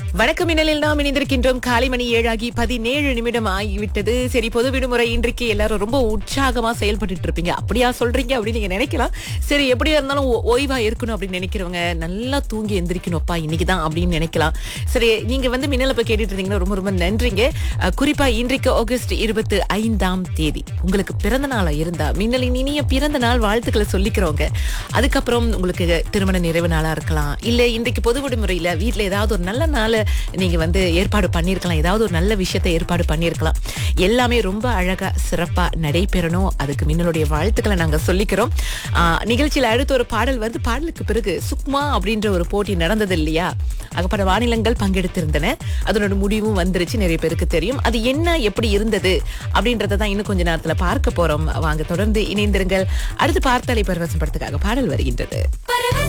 வணக்கம் மின்னலில் நாம் இணைந்திருக்கின்றோம் காலை மணி ஏழாகி பதினேழு நிமிடம் ஆகிவிட்டது சரி பொது விடுமுறை இன்றைக்கு எல்லாரும் ரொம்ப உற்சாகமா செயல்பட்டு இருப்பீங்க அப்படியா சொல்றீங்க அப்படின்னு நீங்க நினைக்கலாம் சரி எப்படியா இருந்தாலும் ஓ- ஓய்வா இருக்கணும் அப்படின்னு நினைக்கிறவங்க நல்லா தூங்கி எந்திரிக்கணும்ப்பா இன்னைக்கு தான் அப்படின்னு நினைக்கலாம் சரி நீங்க வந்து மின்னல போய் கேட்டுட்டு இருந்தீங்கன்னா ரொம்ப ரொம்ப நன்றிங்க அஹ், குறிப்பா இன்றைக்கு ஆகஸ்ட் இருபத்தி ஐந்தாம் தேதி உங்களுக்கு பிறந்த நாளா இருந்தா மின்னலின் இனிய பிறந்த நாள் வாழ்த்துக்களை சொல்லிக்கிறவங்க அதுக்கப்புறம் உங்களுக்கு திருமண நிறைவு நாளா இருக்கலாம் இல்ல இன்றைக்கு பொது விடுமுறையில வீட்ல ஏதாவது ஒரு நல்ல நாளை நீங்க வந்து ஏற்பாடு பண்ணிருக்கலாம் ஏதாவது ஒரு நல்ல விஷயத்தை ஏற்பாடு பண்ணிருக்கலாம் எல்லாமே ரொம்ப அழகா சிறப்பா நடைபெறணும் அதுக்கு மின்னலுடைய வாழ்த்துக்களை நாங்க சொல்லிக்கிறோம் ஆஹ், நிகழ்ச்சியில அடுத்து ஒரு பாடல் வருது பாடலுக்கு பிறகு சுக்மா அப்படின்ற ஒரு போட்டி நடந்தது இல்லையா அகப்பட மாநிலங்கள் பங்கெடுத்திருந்தன அதனோட முடிவும் வந்துருச்சு நிறைய பேருக்கு தெரியும் அது என்ன எப்படி இருந்தது அப்படின்றத தான் இன்னும் கொஞ்ச நேரத்துல பார்க்க போறோம் வாங்க தொடர்ந்து இணைந்திருங்கள் அடுத்து பார்த்தாலை பரவசம் படத்துக்காக பாடல் வருகின்றது பரவச